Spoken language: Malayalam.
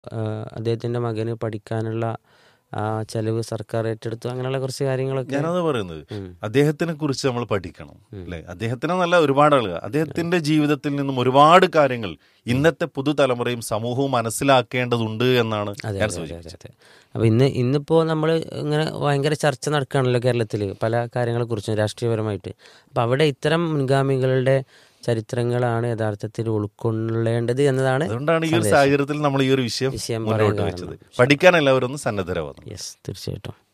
അദ്ദേഹത്തിൻ്റെ മകന് പഠിക്കാനുള്ള ആ ചെലവ് സർക്കാർ ഏറ്റെടുത്തു അങ്ങനെയുള്ള കുറച്ച് കാര്യങ്ങളൊക്കെ ഞാനത് പറയുന്നത് ഉം. അദ്ദേഹത്തിനെ കുറിച്ച് നമ്മൾ പഠിക്കണം അല്ലെ അദ്ദേഹത്തിന് നല്ല ഒരുപാട് ആളുകൾ അദ്ദേഹത്തിന്റെ ജീവിതത്തിൽ നിന്നും ഒരുപാട് കാര്യങ്ങൾ ഇന്നത്തെ പുതുതലമുറയും സമൂഹവും മനസ്സിലാക്കേണ്ടതുണ്ട് എന്നാണ് അതെ ഞാൻ അതെ അതെ സൂചിപ്പിച്ചത് അതെ അപ്പോൾ ഇന്ന് ഇന്നിപ്പോൾ നമ്മൾ ഇങ്ങനെ ഭയങ്കര ചർച്ച നടക്കുകയാണല്ലോ കേരളത്തിൽ പല കാര്യങ്ങളെക്കുറിച്ചും രാഷ്ട്രീയപരമായിട്ട് അപ്പോൾ അവിടെ ഇത്തരം മുൻഗാമികളുടെ ചരിത്രങ്ങളാണ് യഥാർത്ഥത്തിൽ ഉൾക്കൊള്ളേണ്ടത് എന്നതാണ് അതുകൊണ്ടാണ് ഈ ഒരു സാഹചര്യത്തിൽ നമ്മൾ ഈ ഒരു വിഷയം വിഷയം മുന്നോട്ട് പറയാൻ വെച്ചത് കാരണം. പഠിക്കാൻ എല്ലാവരും ഒന്ന് സന്നദ്ധരാവുന്നു യെസ് തീർച്ചയായിട്ടും